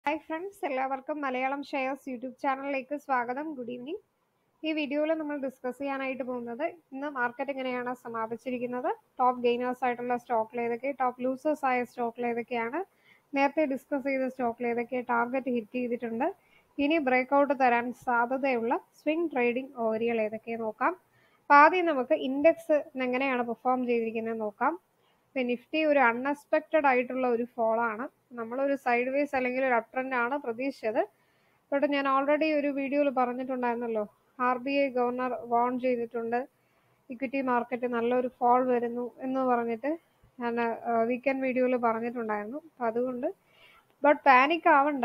hi friends എല്ലാവർക്കും Malayalam shares YouTube ചാനലിലേക്ക് സ്വാഗതം ഗുഡ് ഈവനിങ് ഈ വീഡിയോയിൽ നമ്മൾ ഡിസ്കസ് ചെയ്യാനായിട്ട് പോകുന്നത് ഇന്ന് മാർക്കറ്റ് എങ്ങനെയാണ് സമാപിച്ചിരിക്കുന്നത് ടോപ്പ് ഗെയിനേഴ്സ് ആയിട്ടുള്ള സ്റ്റോക്കിൽ ഏതൊക്കെ ടോപ്പ് ലൂസേഴ്സ് ആയ സ്റ്റോക്കിൽ ഏതൊക്കെയാണ് നേരത്തെ ഡിസ്കസ് ചെയ്ത സ്റ്റോക്കിൽ ഏതൊക്കെ ടാർഗറ്റ് ഹിറ്റ് ചെയ്തിട്ടുണ്ട് ഇനി ബ്രേക്ക്ഔട്ട് തരാൻ സാധ്യതയുള്ള സ്വിംഗ് ട്രേഡിംഗ് ഓവറികൾ ഏതൊക്കെ നോക്കാം അപ്പോൾ ആദ്യം നമുക്ക് ഇൻഡെക്സ് എങ്ങനെയാണ് പെർഫോം ചെയ്തിരിക്കുന്നത് നോക്കാം ഇപ്പം നിഫ്റ്റി ഒരു അൺഎക്സ്പെക്റ്റഡ് ആയിട്ടുള്ള ഒരു ഫോളാണ് നമ്മളൊരു സൈഡ് വേസ് അല്ലെങ്കിൽ ഒരു അപ് ട്രെൻഡ് ആണ് പ്രതീക്ഷിച്ചത് ബട്ട് ഞാൻ ഓൾറെഡി ഒരു വീഡിയോയിൽ പറഞ്ഞിട്ടുണ്ടായിരുന്നല്ലോ R B I governor warn ചെയ്തിട്ടുണ്ട് ഇക്വിറ്റി മാർക്കറ്റ് നല്ലൊരു ഫോൾ വരുന്നു എന്ന് പറഞ്ഞിട്ട് ഞാൻ വീക്കെൻഡ് വീഡിയോയിൽ പറഞ്ഞിട്ടുണ്ടായിരുന്നു അപ്പം അതുകൊണ്ട് ബട്ട് പാനിക് ആവണ്ട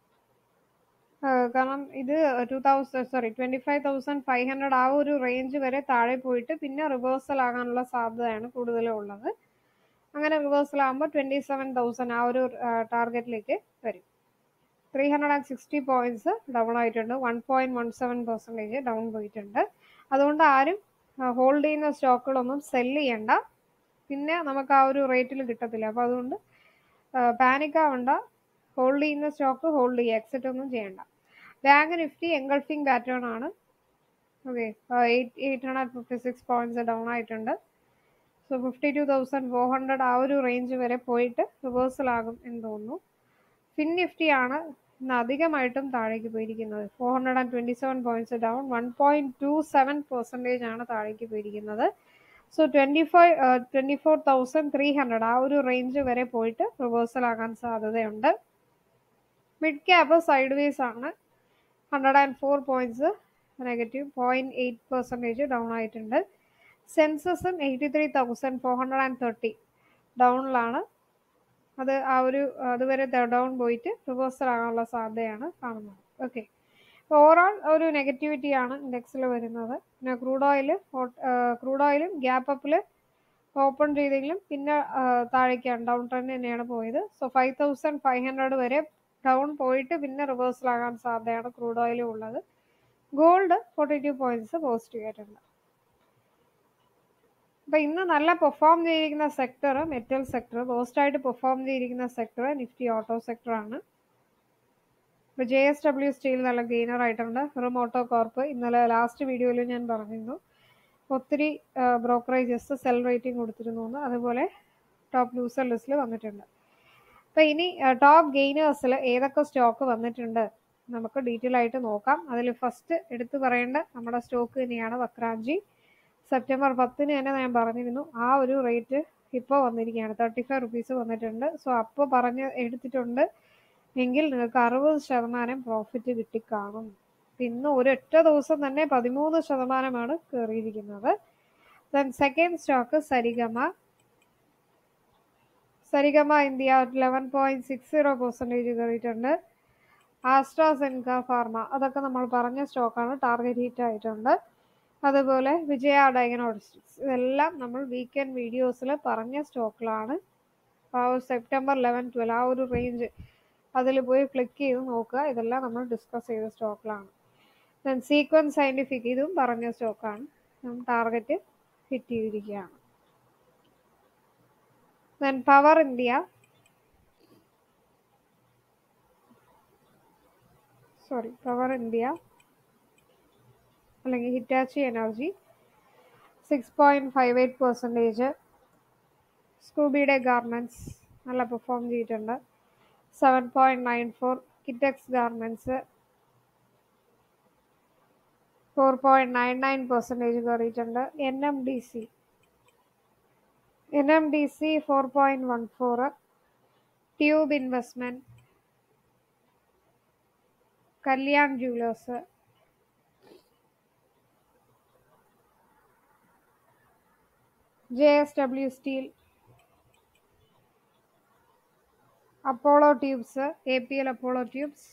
കാരണം ഇത് two thousand sorry twenty five thousand five hundred ആ ഒരു റേഞ്ച് വരെ താഴെ പോയിട്ട് പിന്നെ റിവേഴ്സൽ ആകാനുള്ള സാധ്യതയാണ് കൂടുതലും ഉള്ളത് അങ്ങനെ റിവേഴ്സൽ ആകുമ്പോൾ ട്വൻറ്റി സെവൻ തൗസൻഡ് ആ ഒരു ടാർഗറ്റിലേക്ക് വരും three hundred and sixty points down ആയിട്ടുണ്ട് one point one seven percentage down പോയിട്ടുണ്ട് അതുകൊണ്ട് ആരും ഹോൾഡ് ചെയ്യുന്ന സ്റ്റോക്കുകളൊന്നും സെല് ചെയ്യണ്ട പിന്നെ നമുക്ക് ആ ഒരു റേറ്റിൽ കിട്ടത്തില്ല അപ്പോൾ അതുകൊണ്ട് പാനിക് ആവണ്ട ഹോൾഡ് ചെയ്യുന്ന സ്റ്റോക്ക് ഹോൾഡ് ചെയ്യുക എക്സിറ്റ് ഒന്നും ചെയ്യണ്ട ബാങ്ക് നിഫ്റ്റി എൻഗൾഫിംഗ് പാറ്റേൺ ആണ് okay eight eight hundred fifty six points down ആയിട്ടുണ്ട് so fifty two thousand four hundred ആ ഒരു റേഞ്ച് വരെ പോയിട്ട് റിവേഴ്സൽ ആകും എന്ന് തോന്നുന്നു ഫിൻ നിഫ്റ്റി ആണ് ഇന്ന് അധികമായിട്ടും താഴേക്ക് പോയിരിക്കുന്നത് four hundred and twenty seven points down one point two seven percentage ആണ് താഴേക്ക് പോയിരിക്കുന്നത് so twenty five twenty four thousand three hundred ആ ഒരു റേഞ്ച് വരെ പോയിട്ട് റിവേഴ്സൽ ആകാൻ സാധ്യതയുണ്ട് മിഡ് ക്യാപ്പ് സൈഡ് വേസ് ആണ് hundred and four points negative point eight percentage down ആയിട്ടുണ്ട് സെൻസസും eighty three thousand four hundred and thirty ഡൗണിലാണ് അത് ആ ഒരു അതുവരെ ഡൗൺ പോയിട്ട് റിവേഴ്സൽ ആകാനുള്ള സാധ്യതയാണ് കാണുന്നത് ഓക്കെ ഓവറോൾ ഒരു നെഗറ്റിവിറ്റി ആണ് ഇൻഡെക്സിൽ വരുന്നത് പിന്നെ ക്രൂഡ് ഓയിൽ ക്രൂഡ് ഓയിലും ഗ്യാപ്പ് അപ്പിൽ ഓപ്പൺ ചെയ്തെങ്കിലും പിന്നെ താഴേക്കാണ് ഡൗൺ ട്രെൻഡ് തന്നെയാണ് പോയത് so five thousand five hundred വരെ ഡൗൺ പോയിട്ട് പിന്നെ റിവേഴ്സൽ ആകാൻ സാധ്യതയാണ് ക്രൂഡ് ഓയിലും ഉള്ളത് gold forty two points positive ആയിട്ടുണ്ട് അപ്പൊ ഇന്ന് നല്ല പെർഫോം ചെയ്തിരിക്കുന്ന സെക്ടർ മെറ്റൽ സെക്ടർ പോസ്റ്റ് ആയിട്ട് പെർഫോം ചെയ്തിരിക്കുന്ന സെക്ടർ നിഫ്റ്റി ഓട്ടോ സെക്ടർ ആണ് ഇപ്പൊ ജെ എസ് ഡബ്ല്യു സ്റ്റീൽ നല്ല ഗെയിനർ ആയിട്ടുണ്ട് ഫിറം ഓട്ടോ കോർപ്പ് ഇന്നലെ ലാസ്റ്റ് വീഡിയോയിൽ ഞാൻ പറഞ്ഞിരുന്നു ഒത്തിരി ബ്രോക്കറേജസ് സെൽ റേറ്റിംഗ് കൊടുത്തിരുന്നു എന്ന് അതുപോലെ ടോപ്പ് ലൂസർ ലിസ്റ്റിൽ വന്നിട്ടുണ്ട് അപ്പൊ ഇനി ടോപ്പ് ഗെയിനേഴ്സിൽ ഏതൊക്കെ സ്റ്റോക്ക് വന്നിട്ടുണ്ട് നമുക്ക് ഡീറ്റെയിൽ ആയിട്ട് നോക്കാം അതിൽ ഫസ്റ്റ് എടുത്തു പറയേണ്ട നമ്മുടെ സ്റ്റോക്ക് തന്നെയാണ് വക്രാഞ്ചി സെപ്റ്റംബർ പത്തിന് തന്നെ ഞാൻ പറഞ്ഞിരുന്നു ആ ഒരു റേറ്റ് ഇപ്പോൾ വന്നിരിക്കുകയാണ് തേർട്ടി ഫൈവ് റുപ്പീസ് വന്നിട്ടുണ്ട് സോ അപ്പോൾ പറഞ്ഞ് എടുത്തിട്ടുണ്ട് എങ്കിൽ നിങ്ങൾക്ക് അറുപത് ശതമാനം പ്രോഫിറ്റ് കിട്ടിക്കാണും ഇന്ന് ഒരൊറ്റ ദിവസം തന്നെ പതിമൂന്ന് ശതമാനമാണ് കയറിയിരിക്കുന്നത് then second stock Saregama Saregama India eleven point six zero percentage കയറിയിട്ടുണ്ട് ആസ്ട്രാസെൻക ഫാർമ അതൊക്കെ നമ്മൾ പറഞ്ഞ സ്റ്റോക്കാണ് ടാർഗറ്റ് ഹിറ്റ് ആയിട്ടുണ്ട് അതുപോലെ വിജയ ഡയഗ്നോസ്റ്റിക്സ് ഇതെല്ലാം നമ്മൾ വീക്കെൻഡ് വീഡിയോസിൽ പറഞ്ഞ സ്റ്റോക്കിലാണ് ആ ഒരു സെപ്റ്റംബർ ലെവൻ ട്വൽവ് ആ ഒരു റേഞ്ച് അതിൽ പോയി ക്ലിക്ക് ചെയ്ത് നോക്കുക ഇതെല്ലാം നമ്മൾ ഡിസ്കസ് ചെയ്ത സ്റ്റോക്കിലാണ് ദെൻ സീക്വൻസ് സയൻറ്റിഫിക് ഇതും പറഞ്ഞ സ്റ്റോക്കാണ് ടാർഗറ്റ് ഹിറ്റ് ചെയ്തിരിക്കുകയാണ് then power India sorry power India അല്ലെങ്കിൽ Hitachi energy six point five eight percentage സ്കൂബിയുടെ ഗാർമെൻറ്റ്സ് നല്ല പെർഫോം ചെയ്തിട്ടുണ്ട് seven point nine four Kitex garments four point nine nine percentage കയറിയിട്ടുണ്ട് N M D C N M D C four point one four tube investment Kalyan jewellers J S W steel Apollo tubes A P L Apollo tubes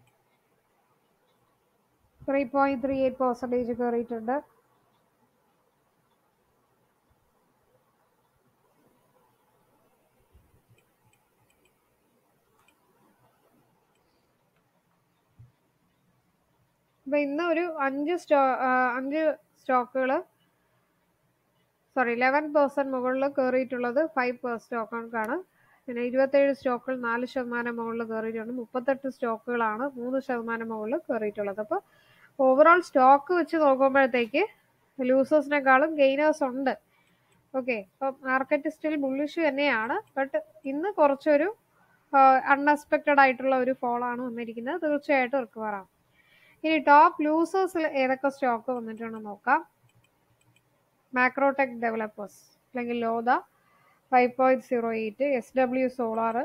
three point three eight percentage കയറിയിട്ടുണ്ട് അപ്പൊ ഇന്ന് ഒരു അഞ്ച് സ്റ്റോ അഞ്ച് സ്റ്റോക്കുകൾ sorry eleven percent മുകളിൽ കയറിയിട്ടുള്ളത് five സ്റ്റോക്കുകൾക്കാണ് പിന്നെ ഇരുപത്തേഴ് സ്റ്റോക്കുകൾ നാല് ശതമാനം മുകളിൽ കയറിയിട്ടുണ്ട് മുപ്പത്തെട്ട് സ്റ്റോക്കുകളാണ് മൂന്ന് ശതമാനം മുകളിൽ കയറിയിട്ടുള്ളത് അപ്പോൾ ഓവറോൾ സ്റ്റോക്ക് വെച്ച് നോക്കുമ്പോഴത്തേക്ക് ലൂസേഴ്സിനെക്കാളും ഗെയിനേഴ്സ് ഉണ്ട് ഓക്കെ അപ്പം മാർക്കറ്റ് സ്റ്റിൽ ബുള്ളിഷ് തന്നെയാണ് ബട്ട് ഇന്ന് കുറച്ചൊരു അൺഎക്സ്പെക്റ്റഡ് ആയിട്ടുള്ള ഒരു ഫോളാണ് വന്നിരിക്കുന്നത് തീർച്ചയായിട്ടും റിക്കവർ ആവും ഇനി ടോപ്പ് ലൂസേഴ്സിൽ ഏതൊക്കെ സ്റ്റോക്ക് വന്നിട്ടുണ്ടെന്ന് നോക്കാം മാക്രോടെക് ഡെവലപ്പേഴ്സ് അല്ലെങ്കിൽ Lodha five point zero eight S W solar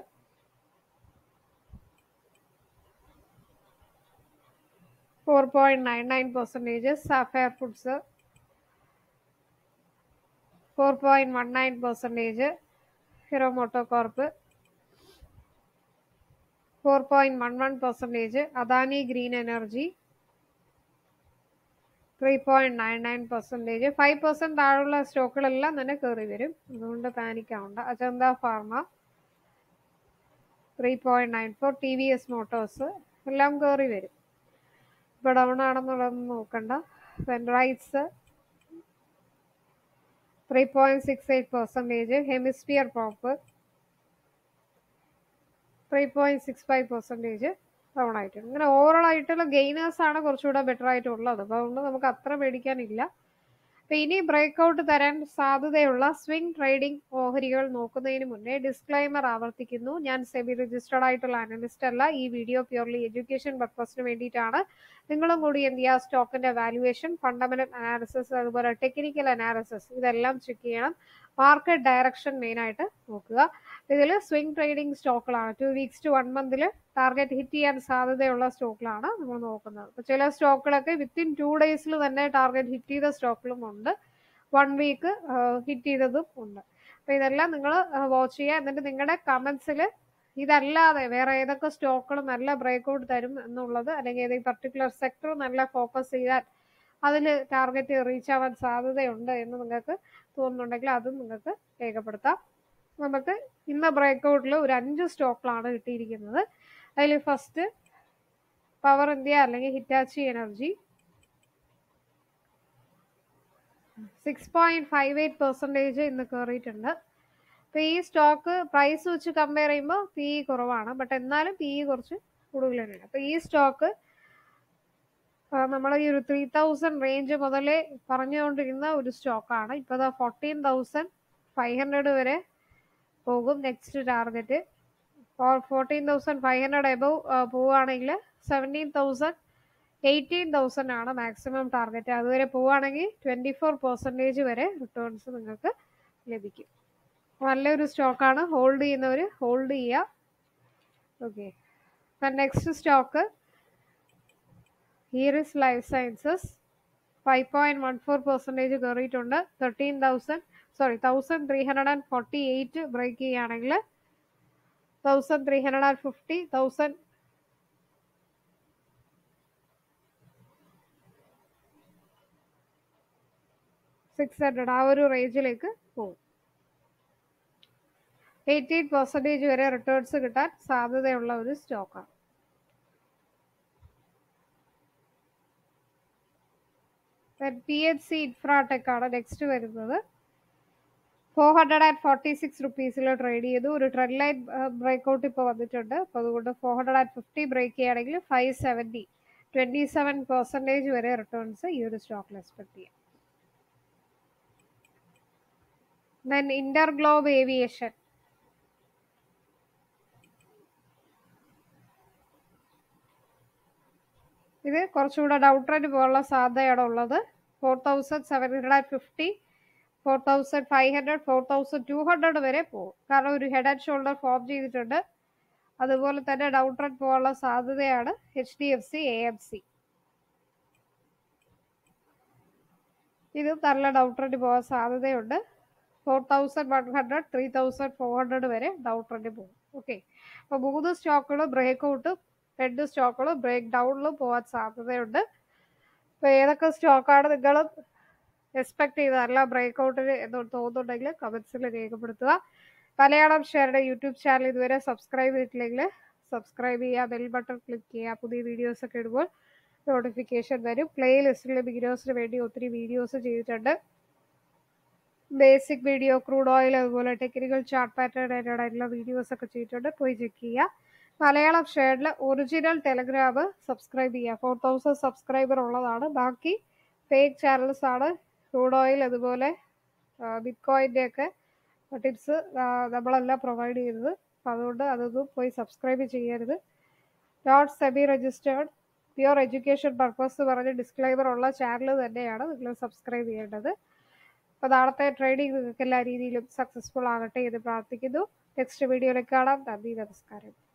four point nine nine percentage sapphire foods four point one nine percentage Hero MotoCorp four point one one percentage Adani green energy three point nine nine percentage five percent താഴെയുള്ള സ്റ്റോക്കുകളെല്ലാം തന്നെ കയറി വരും അതുകൊണ്ട് panic ആവണ്ട Ajanta pharma three point nine four T V S motors എല്ലാം കയറി വരും ഇപ്പോൾ ഡൗൺ ആണെന്നുള്ളതൊന്നും നോക്കണ്ട വെൻറൈറ്റ്സ് three point six eight percentage hemisphere prop three point six five percentage down ആയിട്ടുണ്ട് ഇങ്ങനെ ഓവറോൾ ആയിട്ടുള്ള ഗെയിനേഴ്സ് ആണ് കുറച്ചുകൂടെ ബെറ്റർ ആയിട്ടുള്ളത് അപ്പോൾ അതുകൊണ്ട് നമുക്ക് അത്ര മേടിക്കാനില്ല അപ്പൊ ഇനി ബ്രേക്ക് ഔട്ട് തരാൻ സാധ്യതയുള്ള സ്വിംഗ് ട്രേഡിംഗ് ഓഹരികൾ നോക്കുന്നതിന് മുന്നേ ഡിസ്ക്ലൈമർ ആവർത്തിക്കുന്നു ഞാൻ സെബി രജിസ്റ്റർഡ് ആയിട്ടുള്ള അനലിസ്റ്റ് അല്ല ഈ വീഡിയോ പ്യൂർലി എഡ്യൂക്കേഷൻ പർപ്പസിന് വേണ്ടിയിട്ടാണ് നിങ്ങളും കൂടി എന്ത് ചെയ്യുക സ്റ്റോക്കിന്റെ വാല്യുവേഷൻ ഫണ്ടമെന്റൽ അനാലിസിസ് അതുപോലെ ടെക്നിക്കൽ അനാലിസിസ് ഇതെല്ലാം ചെക്ക് ചെയ്യണം മാർക്കറ്റ് ഡയറക്ഷൻ മെയിൻ ആയിട്ട് നോക്കുക ഇതിൽ സ്വിംഗ് ട്രേഡിംഗ് സ്റ്റോക്കുകളാണ് ടു വീക്സ് ടു വൺ മന്തിൽ ടാർഗറ്റ് ഹിറ്റ് ചെയ്യാൻ സാധ്യതയുള്ള സ്റ്റോക്കിലാണ് നമ്മൾ നോക്കുന്നത് അപ്പോൾ ചില സ്റ്റോക്കുകളൊക്കെ വിത്തിൻ ടു ഡേയ്സിൽ തന്നെ ടാർഗറ്റ് ഹിറ്റ് ചെയ്ത സ്റ്റോക്കുകളും ഉണ്ട് വൺ വീക്ക് ഹിറ്റ് ചെയ്തതും ഉണ്ട് അപ്പോൾ ഇതെല്ലാം നിങ്ങൾ വാച്ച് ചെയ്യുക എന്നിട്ട് നിങ്ങളുടെ കമൻസിൽ ഇതല്ലാതെ വേറെ ഏതൊക്കെ സ്റ്റോക്കുകൾ നല്ല ബ്രേക്ക് ഔട്ട് തരും എന്നുള്ളത് അല്ലെങ്കിൽ ഏതെങ്കിലും പർട്ടിക്കുലർ സെക്ടർ നല്ല ഫോക്കസ് ചെയ്താൽ അതിൽ ടാർഗറ്റ് റീച്ച് ആവാൻ സാധ്യതയുണ്ട് എന്ന് നിങ്ങൾക്ക് തോന്നുന്നുണ്ടെങ്കിൽ അതും നിങ്ങൾക്ക് രേഖപ്പെടുത്താം നമുക്ക് ഇന്ന് ബ്രേക്ക് ഔട്ടിൽ ഒരു അഞ്ച് സ്റ്റോക്കുകളാണ് കിട്ടിയിരിക്കുന്നത് അതിൽ ഫസ്റ്റ് പവർ ഇന്ത്യ അല്ലെങ്കിൽ Hitachi energy six point five eight percentage ഇന്ന് കയറിയിട്ടുണ്ട് അപ്പോൾ ഈ സ്റ്റോക്ക് പ്രൈസ് വെച്ച് കമ്പയർ ചെയ്യുമ്പോൾ പി ഇ കുറവാണ് ബട്ട് എന്നാലും പി ഇ കുറച്ച് കൂടുതൽ തന്നെയാണ് അപ്പോൾ ഈ സ്റ്റോക്ക് നമ്മൾ ഈ ഒരു ത്രീ തൗസൻഡ് റേഞ്ച് മുതലേ പറഞ്ഞുകൊണ്ടിരുന്ന ഒരു സ്റ്റോക്കാണ് ഇപ്പോൾ ദാ ഫോർട്ടീൻ തൗസൻഡ് ഫൈവ് ഹൺഡ്രഡ് വരെ പോകും next target fourteen thousand five hundred above പോവുകയാണെങ്കിൽ സെവൻറ്റീൻ തൗസൻഡ് എയ്റ്റീൻ തൗസൻഡ് ആണ് മാക്സിമം ടാർഗറ്റ് അതുവരെ പോവുകയാണെങ്കിൽ ട്വൻറ്റി ഫോർ പെർസെൻറ്റേജ് വരെ റിട്ടേൺസ് നിങ്ങൾക്ക് ലഭിക്കും നല്ലൊരു സ്റ്റോക്കാണ് ഹോൾഡ് ചെയ്യുന്നവർ ഹോൾഡ് ചെയ്യുക ഓക്കെ നെക്സ്റ്റ് സ്റ്റോക്ക് ഹീറിസ് life sciences five point one four percentage കയറിയിട്ടുണ്ട് thirteen thousand sorry thousand three hundred and forty eight break ചെയ്യുകയാണെങ്കിൽ thousand three hundred and fifty thousand six hundred ആ ഒരു റേഞ്ചിലേക്ക് പോകും എയ്റ്റീൻ പെർസെൻറ്റേജ് വരെ returns കിട്ടാൻ സാധ്യതയുള്ള ഒരു സ്റ്റോക്കാണ് പി എച്ച് സി ഇൻഫ്രാടെക് ആണ് നെക്സ്റ്റ് വരുന്നത് four hundred and forty six റുപ്പീസിൽ ട്രേഡ് ചെയ്തു ഒരു ട്രെൻഡ് ലൈൻ ബ്രേക്ക് ഔട്ട് ഇപ്പോൾ വന്നിട്ടുണ്ട് അപ്പോൾ അതുകൊണ്ട് four hundred and fifty break ചെയ്യുകയാണെങ്കിൽ five seventy twenty seven percentage വരെ റിട്ടേൺസ് ഈ ഒരു സ്റ്റോക്കിൽ എക്സ്പെക്ട് ചെയ്യാം ദെൻ ഇന്റർഗ്ലോബ് ഏവിയേഷൻ ഇത് കുറച്ചുകൂടെ ഡൗട്ട് ട്രെൻഡ് പോലുള്ള സാധ്യതയാണ് ഉള്ളത് four thousand seven hundred and fifty four thousand five hundred four thousand two hundred വരെ പോകും കാരണം ഒരു ഹെഡ് ആൻഡ് ഷോൾഡർ ഫോം ചെയ്തിട്ടുണ്ട് അതുപോലെ തന്നെ ഡൗൺ ട്രെൻഡ് പോകാനുള്ള സാധ്യതയാണ് H D F C A M C ഇത് നല്ല ഡൗൺ ട്രെൻഡ് പോകാൻ സാധ്യതയുണ്ട് four thousand one hundred three thousand four hundred വരെ ഡൗൺ ട്രെൻഡ് പോകും ഓക്കെ അപ്പോൾ മൂന്ന് സ്റ്റോക്കുകൾ ബ്രേക്ക് ഔട്ടും രണ്ട് സ്റ്റോക്കുകൾ ബ്രേക്ക് ഡൗണിലും പോകാൻ സാധ്യതയുണ്ട് അപ്പോൾ ഏതൊക്കെ സ്റ്റോക്കാണ് നിങ്ങൾ എക്സ്പെക്ട് ചെയ്തത് അല്ല ബ്രേക്ക് ഔട്ടിന് എന്ന് തോന്നുന്നുണ്ടെങ്കിൽ കമൻസിൽ രേഖപ്പെടുത്തുക മലയാളം ഷെയറുടെ യൂട്യൂബ് ചാനൽ ഇതുവരെ സബ്സ്ക്രൈബ് ചെയ്തിട്ടില്ലെങ്കിൽ സബ്സ്ക്രൈബ് ചെയ്യുക ബെൽ ബട്ടൺ ക്ലിക്ക് ചെയ്യുക പുതിയ വീഡിയോസ് ഒക്കെ ഇടുമ്പോൾ നോട്ടിഫിക്കേഷൻ വരും പ്ലേ ലിസ്റ്റിൽ ബിഗിനേഴ്സിന് വേണ്ടി ഒത്തിരി വീഡിയോസ് ചെയ്തിട്ടുണ്ട് ബേസിക് വീഡിയോ ക്രൂഡ് ഓയിൽ അതുപോലെ ടെക്നിക്കൽ ചാർട്ട് പാറ്റേൺ റിലേറ്റഡ് ആയിട്ടുള്ള വീഡിയോസ് ഒക്കെ ചെയ്തിട്ടുണ്ട് പോയി ചെക്ക് ചെയ്യുക മലയാളം ഷെയറിൽ ഒറിജിനൽ ടെലഗ്രാം സബ്സ്ക്രൈബ് ചെയ്യുക ഫോർ തൗസൻഡ് സബ്സ്ക്രൈബർ ഉള്ളതാണ് ബാക്കി ഫേക്ക് ചാനൽസ് ആണ് ക്രൂഡ് ഓയിൽ അതുപോലെ ബിറ്റ് കോയിൻ്റെ ഒക്കെ ടിപ്സ് നമ്മളെല്ലാം പ്രൊവൈഡ് ചെയ്തത് അപ്പം അതുകൊണ്ട് അതൊന്നും പോയി സബ്സ്ക്രൈബ് ചെയ്യരുത് not SEBI registered pure education purpose പറഞ്ഞ് ഡിസ്ക്ലൈമർ ഉള്ള ചാനൽ തന്നെയാണ് നിങ്ങൾ സബ്സ്ക്രൈബ് ചെയ്യേണ്ടത് അപ്പോൾ നാളത്തെ ട്രേഡിംഗ് നിങ്ങൾക്ക് എല്ലാ രീതിയിലും സക്സസ്ഫുൾ ആകട്ടെ എന്ന് പ്രാർത്ഥിക്കുന്നു നെക്സ്റ്റ് വീഡിയോയിൽ കാണാം നന്ദി നമസ്കാരം